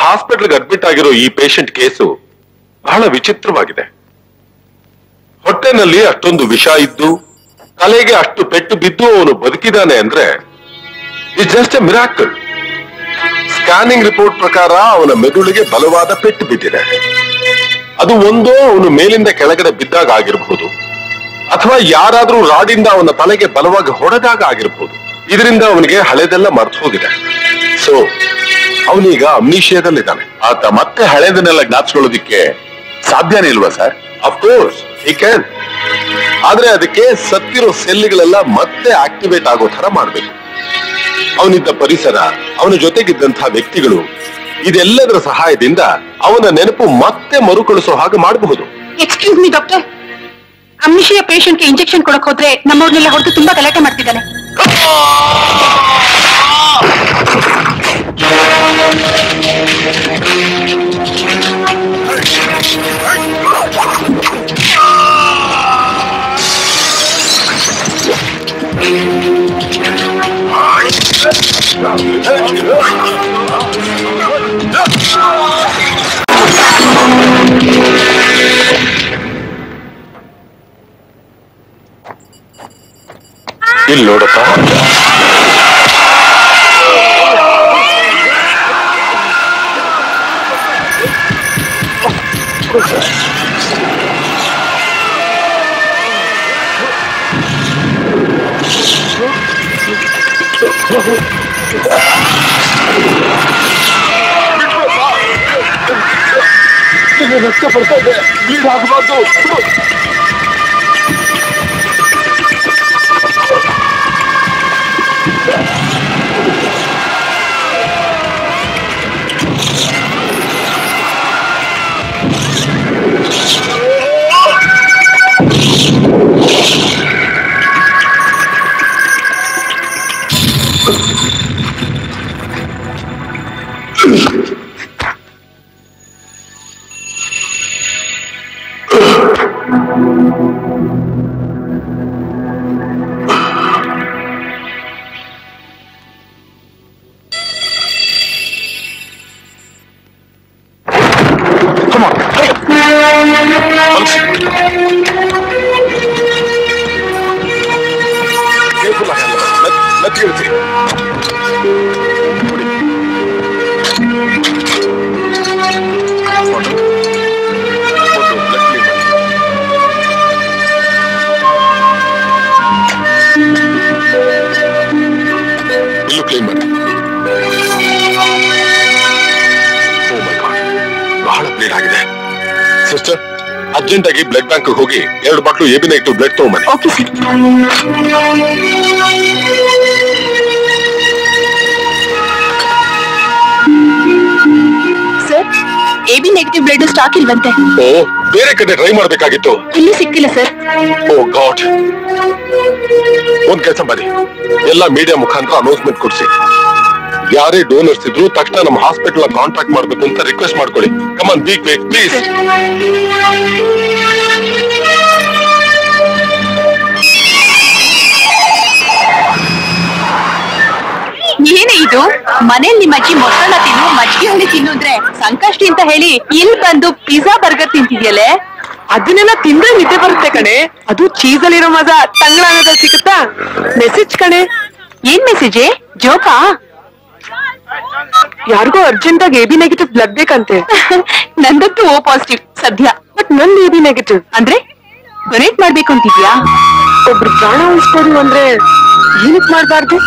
ಹಾಸ್ಪಿಟಲ್ಗೆ ಅಡ್ಮಿಟ್ ಆಗಿರೋ ಈ ಪೇಷಂಟ್ ಕೇಸು ಬಹಳ ವಿಚಿತ್ರವಾಗಿದೆ ಹೊಟ್ಟೆನಲ್ಲಿ ಅಷ್ಟೊಂದು ವಿಷ ಇದ್ದು ತಲೆಗೆ ಅಷ್ಟು ಪೆಟ್ಟು ಬಿದ್ದು ಅವನು ಬದುಕಿದಾನೆ ಅಂದ್ರೆ it's just a miracle scanning report ಪ್ರಕಾರ ಅವನ ಮೆದುಳಿಗೆ ಬಲವಾದ ಪೆಟ್ಟು ಬಿದ್ದಿದೆ ಅದು ಒಂದೋ ಅವನು ಮೇಲಿಂದ ಕೆಳಗಡೆ ಬಿದ್ದಾಗ ಆಗಿರಬಹುದು ಅಥವಾ ಯಾರಾದ್ರೂ ರಾಡಿಂದ ಅವನ ತಲೆಗೆ ಬಲವಾಗಿ ಹೊಡೆದಾಗ ಆಗಿರಬಹುದು ಇದರಿಂದ ಅವನಿಗೆ ಹಳೆದೆಲ್ಲ ಮರ್ತು ಹೋಗಿದೆ ಸೊ ಅವನೀಗ ಅಮ್ನೀಷಿಯಾದಲ್ಲಿದ್ದಾನೆ ಆತ ಮತ್ತೆ ಹಳೇದನ್ನೆಲ್ಲ ಜ್ಞಾಪಿಸ್ಕೊಳ್ಳೋದಿಕ್ಕೆ ಸಾಧ್ಯನೇ ಇಲ್ವಾ ಸರ್ ಅಫ್ಕೋರ್ಸ್ ಈ ಕ್ಯಾನ್ ಆದ್ರೆ ಅದಕ್ಕೆ ಸತ್ತಿರೋ ಸೆಲ್ಗಳೆಲ್ಲ ಮತ್ತೆ ಆಕ್ಟಿವೇಟ್ ಆಗೋ ತರ ಮಾಡ್ಬೇಕು ಅವನಿದ್ದ ಪರಿಸರ ಅವನ ಜೊತೆಗಿದ್ದಂತಹ ವ್ಯಕ್ತಿಗಳು ಇದೆಲ್ಲದರ ಸಹಾಯದಿಂದ ಅವನ ನೆನಪು ಮತ್ತೆ ಮರುಕಳಿಸೋ ಹಾಗೆ ಮಾಡಬಹುದು ಎಕ್ಸ್ಕ್ಯೂಸ್ ಮಿ ಡಾಕ್ಟರ್ ಅಮ್ನಿಷಿಯ ಪೇಷಂಟ್ಗೆ ಇಂಜೆಕ್ಷನ್ ಕೊಡಕ್ ಹೋದ್ರೆ ನಮ್ಮವ್ರನ್ನೆಲ್ಲ ಹೊರತು ತುಂಬಾ ಗಲಾಟೆ ಮಾಡ್ತಿದ್ದಾನೆ ಇಲ್ಲಿ ನೋಡಪ್ಪ ರಕ್ತ ಬರ್ತಾ ಇದೆ ಬ್ಲೀಡ್ ಆಗಬಾರ್ದು Careful ಆಗಿ handle ಮಾಡಿ. ಮೆತ್- ಮೆತ್ತಗೆ ಇಳಿಸಿ. ನೋಡಿ. ಒಂದು- ಒಂದು left knee ಮಾಡಿ. ಇಲ್ಲೂ ಕ್ಲೀನ್ ಮಾಡಿ Oh my God. ಬಹಳ ಬ್ಲೀಡ್ ಆಗಿದೆ ಸಿಸ್ಟರ್ ಅರ್ಜೆಂಟ್ ಆಗಿ ಬ್ಲಡ್ ಬ್ಯಾಂಕ್ ಹೋಗಿ ಎರಡು ಬಾಟ್ಲು ಎಬಿ ನೆಗೆಟಿವ್ ಬ್ಲಡ್ ತಗೊಂಬನ್ನಿ okay sir sir A B negative blood stock ಇಲ್ವಂತೆ ಓ ಬೇರೆ ಕಡೆ ಟ್ರೈ ಮಾಡ್ಬೇಕಾಗಿತ್ತು ಇಲ್ಲಿ ಸಿಕ್ತಿಲ್ಲ ಸರ್ ಓ ಗಾಡ್ ಒಂದ್ ಕೆಲಸ ಮಾಡಿ ಎಲ್ಲ ಮೀಡಿಯಾ ಮುಖಾಂತರ ಅನೌನ್ಸ್ಮೆಂಟ್ ಕೊಡ್ಸಿ ಯಾರೇ ಡೋನರ್ಸ್ ಇದ್ರು ತಕ್ಷಣ ನಮ್ಮ ಹಾಸ್ಪಿಟಲ್ ಕಾಂಟ್ಯಾಕ್ಟ್ ಮಾಡ್ಬೇಕು ಅಂತ ರಿಕ್ವೆಸ್ಟ್ ಮಾಡ್ಕೊಳ್ಳಿ ಕಮನ್ ಬೀಕ್ ಬೇಕ್ ಪ್ಲೀಸ್ ಏನೇ ಇದು ಮನೇಲಿ ನಿಮ್ಮ ಅಜ್ಜಿ ಮೊಸರನ್ನ ತಿನ್ನು ಮಜ್ಜಿಗೆ ಹುಳಿ ತಿನ್ನು ಅಂದ್ರೆ ಸಂಕಷ್ಟಿ ಅಂತ ಹೇಳಿ ಇಲ್ಲಿ ಬಂದು ಪಿಜ್ಜಾ ಬರ್ಗರ್ ತಿಂತಿದ್ಯಲೆ ಅದನ್ನೆಲ್ಲ ತಿಂದ್ರೆ ನಿದ್ದೆ ಬರುತ್ತೆ ಕಣೆ ಅದು ಚೀಸ್ ಅಲ್ಲಿರೋ ಮಜಾ ತಂಗ್ಳಾನದಲ್ಲಿ ಸಿಗುತ್ತಾ ಮೆಸೇಜ್ ಕಣೆ ಏನ್ ಮೆಸೇಜ್ ಜೋಕಾ ಯಾರಿಗೋ ಅರ್ಜೆಂಟ್ ಆಗಿ ಎ ಬಿ ನೆಗೆಟಿವ್ ಬ್ಲಡ್ ಬೇಕಂತೆ ನಂದಂತೂ ಓ ಪಾಸಿಟಿವ್ ಸದ್ಯ ಬಟ್ ನನ್ ಎ ಬಿ ನೆಗೆಟಿವ್ ಅಂದ್ರೆ ಡೊನೇಟ್ ಮಾಡ್ಬೇಕು ಅಂತಿದ್ಯಾ ಒಬ್ರು ಪ್ರಾಣ ಉಳಿಸ್ಬೋದು ಅಂದ್ರೆ ಏನಕ್ ಮಾಡ್ಬಾರ್ದು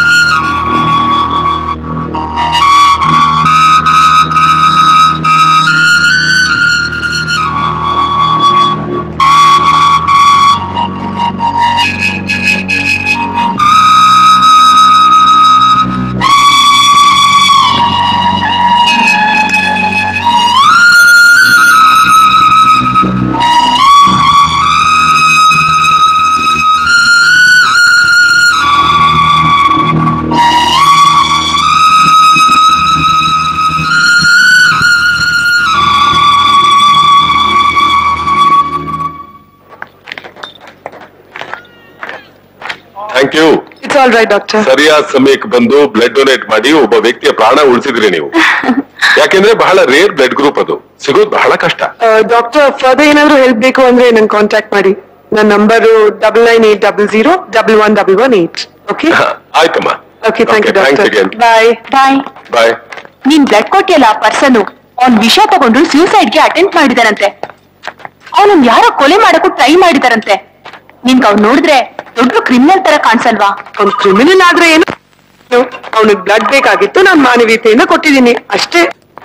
thank you it's all right doctor ಸರಿಯಾದ ಸಮಯಕ್ಕೆ ಬಂದು ಬ್ಲಡ್ ಡೊನೇಟ್ ಮಾಡಿ ಒಬ್ಬ ವ್ಯಕ್ತಿಯ ಪ್ರಾಣ ಉಳಿಸಿದ್ರಿ ನೀವು ಯಾಕೆಂದ್ರೆ ಬಹಳ ರೇರ್ ಬ್ಲಡ್ ಗ್ರೂಪ್ ಅದು ಸಿಗೋದು ಬಹಳ ಕಷ್ಟ ಡಾಕ್ಟರ್ ಫರ್ದರ್ ಏನಾದ್ರು ಹೆಲ್ಪ್ ಬೇಕು ಅಂದ್ರೆ ನಂಗೆ ಕಾಂಟ್ಯಾಕ್ಟ್ ಮಾಡಿ ನನ್ನ number double nine eight double zero double one double one eight okay ಹ, ಆಯ್ತಮ್ಮ okay thank you thanks doctor again bye bye bye ನೀನ್ ಬ್ಲಡ್ ಕೊಟ್ಟಿಯಲ್ಲ ಆ ಪರ್ಸನ್ ಅವ್ನ್ ವಿಷ ತಗೊಂಡು suicide ಗೆ ಅಟೆಂಪ್ಟ್ ಮಾಡಿದಾರಂತೆ ಅವನನ್ ಯಾರೋ ಕೊಲೆ ಮಾಡಕ್ಕೂ ಟ್ರೈ ಮಾಡಿದಾರಂತೆ ನಿನ್ಗ್ ಅವ್ನ್ ನೋಡಿದ್ರೆ ದೊಡ್ಡ ಕ್ರಿಮಿನಲ್ ತರ ಕಾಣಿಸಲ್ವಾ ಅವ್ನು ಕ್ರಿಮಿನಲ್ ಆದ್ರೆ ಏನು ಅವನಿಗೆ ಬ್ಲಡ್ ಬೇಕಾಗಿತ್ತು ನಾನು ಮಾನವೀಯತೆಯಿಂದ ಕೊಟ್ಟಿದ್ದೀನಿ ಅಷ್ಟೇ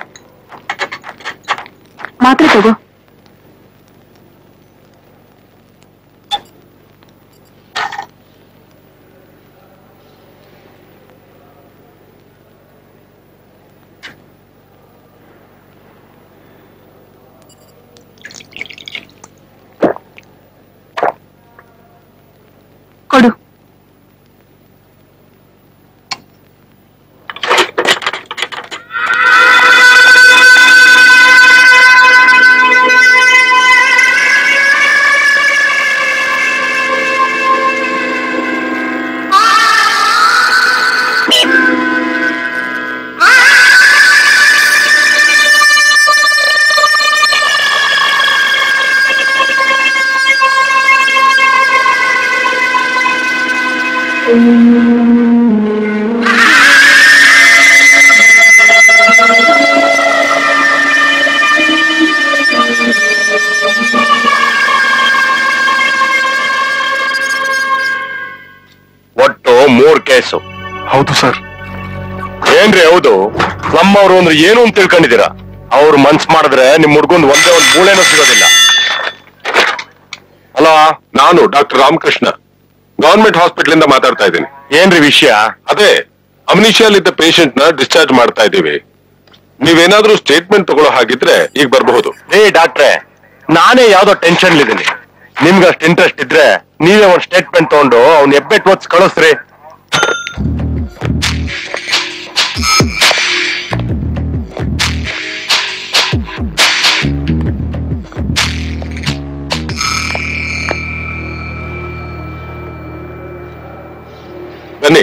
ಮಾತ್ರ ತಗೋ ಕೊಡು ಒಟ್ಟು ಮೂರ್ ಕೇಸು ಹೌದು ಸರ್ ಏನ್ರಿ ಹೌದು ನಮ್ಮವ್ರು ಅಂದ್ರೆ ಏನು ಅಂತ ತಿಳ್ಕೊಂಡಿದ್ದೀರಾ ಅವ್ರು ಮನ್ಸ್ ಮಾಡಿದ್ರೆ ನಿಮ್ ಹುಡ್ಗೊಂದ್ ಒಂದೇ ಒಂದ್ ಮೂಳೆನೂ ಸಿಗೋದಿಲ್ಲ ಹಲೋ ನಾನು ಡಾಕ್ಟರ್ ರಾಮಕೃಷ್ಣ ಗವರ್ಮೆಂಟ್ ಹಾಸ್ಪಿಟಲ್ ಇಂದ ಮಾತಾಡ್ತಾ ಇದ್ದೀನಿ ಏನ್ರಿ ವಿಷಯ ಅದೇ ಅಮ್ನಿಷಿಯಲ್ಲಿದ್ದ ಪೇಷಂಟ್ ನ ಡಿಸ್ಚಾರ್ಜ್ ಮಾಡ್ತಾ ಇದ್ದೀವಿ ನೀವೇನಾದ್ರೂ ಸ್ಟೇಟ್ಮೆಂಟ್ ತಗೊಳ್ಳೋ ಹಾಗಿದ್ರೆ ಈಗ ಬರಬಹುದು ಏ ಡಾಕ್ಟ್ರೆ ನಾನೇ ಯಾವ್ದೋ ಟೆನ್ಷನ್ ಇದ್ದೀನಿ ನಿಮ್ಗೆ ಅಷ್ಟು ಇಂಟ್ರೆಸ್ಟ್ ಇದ್ರೆ ನೀವೇ ಒಂದ್ ಸ್ಟೇಟ್ಮೆಂಟ್ ತಗೊಂಡು ಅವ್ನ್ ಎಬ್ಬೆಟ್ ಓದ್ಸ್ ಕಳಿಸ್ರಿ ಬನ್ನಿ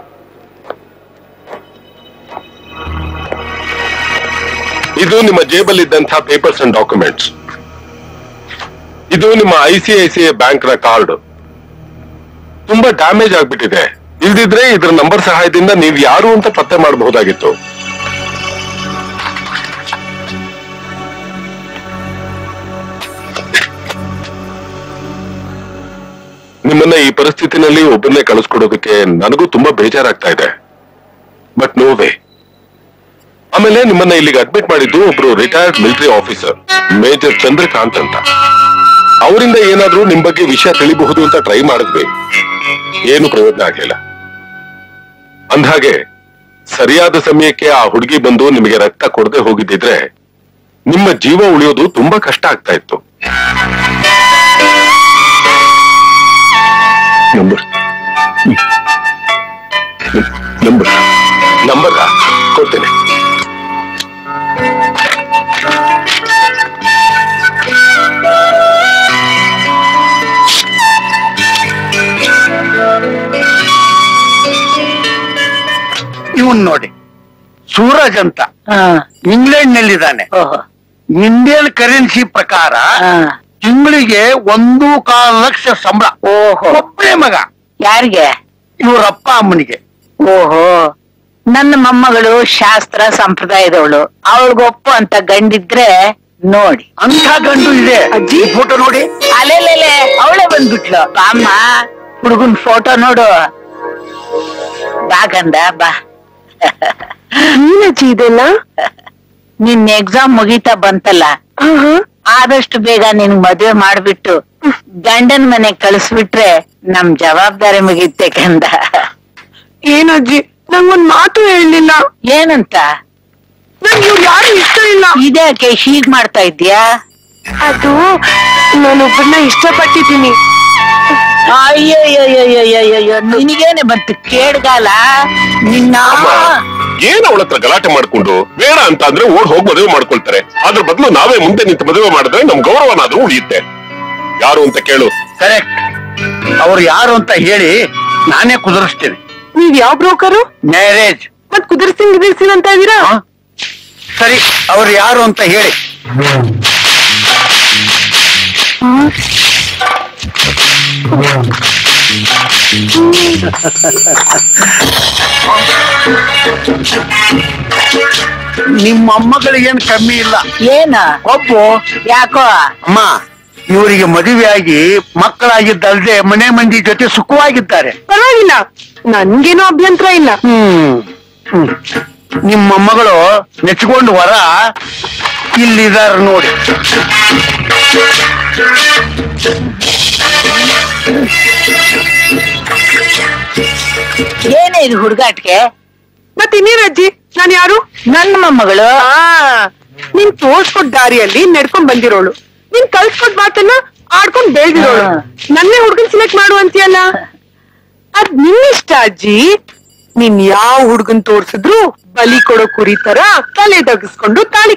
ಇದು ನಿಮ್ಮ ಜೇಬಲ್ಲಿದ್ದಂತಹ ಪೇಪರ್ಸ್ ಅಂಡ್ ಡಾಕ್ಯುಮೆಂಟ್ಸ್ ಇದು ನಿಮ್ಮ I C I C I bank ನ ಕಾರ್ಡ್ ತುಂಬಾ ಡ್ಯಾಮೇಜ್ ಆಗ್ಬಿಟ್ಟಿದೆ ಇಲ್ದಿದ್ರೆ ಇದ್ರ ನಂಬರ್ ಸಹಾಯದಿಂದ ನೀವು ಯಾರು ಅಂತ ಪತ್ತೆ ಮಾಡಬಹುದಾಗಿತ್ತು ನಿಮ್ಮನ್ನ ಈ ಪರಿಸ್ಥಿತಿನಲ್ಲಿ ಒಬ್ಬರನ್ನೇ ಕಳಿಸ್ಕೊಡೋದಕ್ಕೆ ನನಗೂ ತುಂಬಾ ಬೇಜಾರಾಗ್ತಾ ಇದೆ ಬಟ್ ನೋ ವೇ ಆಮೇಲೆ ನಿಮ್ಮನ್ನ ಇಲ್ಲಿಗೆ ಅಡ್ಮಿಟ್ ಮಾಡಿದ್ದು ಒಬ್ರು retired military officer major Chandrakant ಅಂತ ಅವರಿಂದ ಏನಾದ್ರೂ ನಿಮ್ ಬಗ್ಗೆ ವಿಷಯ ತಿಳಿಬಹುದು ಅಂತ ಟ್ರೈ ಮಾಡಿದ್ವಿ ಏನು ಪ್ರಯೋಜನ ಆಗ್ಲಿಲ್ಲ ಅಂದ್ಹಾಗೆ ಸರಿಯಾದ ಸಮಯಕ್ಕೆ ಆ ಹುಡುಗಿ ಬಂದು ನಿಮಗೆ ರಕ್ತ ಕೊಡದೆ ಹೋಗಿದ್ದಿದ್ರೆ ನಿಮ್ಮ ಜೀವ ಉಳಿಯೋದು ತುಂಬಾ ಕಷ್ಟ ಆಗ್ತಾ ಇತ್ತು ನಂಬರ್ ನಂಬರ್ ನಂಬರ್ ಕೊಡ್ತೇನೆ ಇವನ್ ನೋಡಿ ಸೂರಜ್ ಅಂತ ಇಂಗ್ಲೆಂಡ್ ನಲ್ಲಿದ್ದಾನೆ ಓಹೋ ಇಂಡಿಯನ್ ಕರೆನ್ಸಿ ಪ್ರಕಾರ ಹಾ. ತಿಂಗಳಿಗೆ ಒಂದು ಕಾಲು ಲಕ್ಷ ಸಂಬಳ ಓಹೋ ಒಬ್ಬನೇ ಮಗ ಯಾರಿಗೆ ಇವ್ರ ಅಪ್ಪ ಅಮ್ಮನಿಗೆ ಓಹೋ ನನ್ನ ಮೊಮ್ಮಗಳು ಶಾಸ್ತ್ರ ಸಂಪ್ರದಾಯದವಳು ಅವಳಿಗೊಪ್ಪು ಅಂತ ಗಂಡಿದ್ರೆ ನೋಡಿ ಅಂತ ಗಂಡು ಇದೆ ಅಜ್ಜಿ ಫೋಟೋ ನೋಡಿ ಅಲೆಲೆಲೆ ಅವಳೇ ಬಂದ್ಬಿಟ್ಲು ಬಾಮ್ಮ ಹುಡುಗನ್ ಫೋಟೋ ನೋಡು ಬಾ ಗಂಡ ಬಾ ನೀನಜ್ಜಿ ಇದೆಲ್ಲ ನಿನ್ ಎಕ್ಸಾಮ್ ಮುಗೀತಾ ಬಂತಲ್ಲ ಹಾ ಹಾ ಆದಷ್ಟು ಬೇಗ ನಿನ್ ಮದ್ವೆ ಮಾಡ್ಬಿಟ್ಟು ಗಂಡನ್ ಮನೆಗ್ ಕಳಿಸ್ಬಿಟ್ರೆ ನಮ್ ಜವಾಬ್ದಾರಿ ಮುಗೀತೆ ಕಂದ ಏನಜ್ಜಿ ನಂಗೊಂದ್ ಮಾತು ಹೇಳಲಿಲ್ಲ ಏನಂತ ನಂಗೆ ಇವ್ರು ಯಾರು ಇಷ್ಟ ಇಲ್ಲ ಇದ್ಯಾಕೆ ಹೀಗ್ ಮಾಡ್ತಾ ಇದ್ಯಾ ಅದು ನಾನೊಬ್ಬರನ್ನ ಇಷ್ಟಪಟ್ಟಿದ್ದೀನಿ ಅಯ್ಯಯ್ಯಯ್ಯಯ್ಯಯ್ಯಯ್ಯೋ ನಿನಗೇನೆ ಬಂತು ಕೇಡ್ಗಾಲ ನಿನ್ನ ಏನ್ ಅವಳ ಹತ್ರ ಗಲಾಟೆ ಮಾಡ್ಕೊಂಡು ಬೇಡ ಅಂತ ಅಂದ್ರೆ ಓಡ್ ಹೋಗಿ ಮದುವೆ ಮಾಡ್ಕೊಳ್ತಾರೆ ಅದ್ರ ಬದಲು ನಾವೇ ಮುಂದೆ ನಿಂತು ಮದುವೆ ಮಾಡಿದ್ರೆ ನಮ್ ಗೌರವನಾದ್ರೂ ಉಳಿಯುತ್ತೆ ಯಾರು ಅಂತ ಕೇಳು ಕರೆಕ್ಟ್ ಅವ್ರು ಯಾರು ಅಂತ ಹೇಳಿ ನಾನೇ ಕುದುರಿಸ್ತೇನೆ ನೀವ್ ಯಾವ ಬ್ರೋಕರು ಮ್ಯಾರೇಜ್ ಮತ್ ಕುದಿರ್ಸಿಂಗ್ ಗಿದಿರ್ಸಿನ್ ಅಂತ ಇದೀರಾ ಸರಿ ಅವ್ರು ಯಾರು ಅಂತ ಹೇಳಿ ನಿಮ್ಮ ಮೊಮ್ಮಗಳಿಗೇನು ಕಮ್ಮಿ ಇಲ್ಲ ಏನ ಒಬ್ಬು ಯಾಕೋ ಅಮ್ಮ ಇವರಿಗೆ ಮದುವೆಯಾಗಿ ಮಕ್ಕಳಾಗಿದ್ದಲ್ದೆ ಮನೆ ಮಂದಿ ಜೊತೆ ಸುಖವಾಗಿದ್ದಾರೆ ಪರವಾಗಿಲ್ಲ ನನ್ಗೇನು ಅಭ್ಯಂತರ ಇಲ್ಲ ಹ್ಮ್ ಹ್ಮ್. ನಿಮ್ಮ ಮೊಮ್ಮಗಳು ನೆಚ್ಕೊಂಡು ವರ ಇಲ್ಲಿದಾರ ನೋಡಿ ಏನೇ ಇದು ಹುಡುಗಾಟ್ಗೆ ಮತ್ ಇನ್ನೇನ್ ಅಜ್ಜಿ ನಾನ್ ಯಾರು ನನ್ನ ಮೊಮ್ಮಗಳು ಆ ನೀನ್ ತೋರ್ಸ್ಕೊಟ್ ದಾರಿಯಲ್ಲಿ ನಡ್ಕೊಂಡ್ ಬಂದಿರೋಳು ನೀನ್ ಕಲ್ಸ್ಕೊಟ್ ಮಾತನ್ನ ಆಡ್ಕೊಂಡ್ ಬೆಳ್ದಿರೋಳು ಹಾ. ನನ್ನೇ ಹುಡ್ಗನ್ ಸಿಲೆಕ್ಟ್ ಮಾಡು ಅಂತೀಯಲ್ಲ ಅದ್ ನಿನ್ನಿಷ್ಟ ಅಜ್ಜಿ ನೀನ್ ಯಾವ ಹುಡ್ಗನ್ ತೋರ್ಸಿದ್ರು ಬಲಿ ಕೊಡೋ ಕುರಿ ತರ ತಲೆ ತಗ್ಸ್ಕೊಂಡು ತಾಳಿ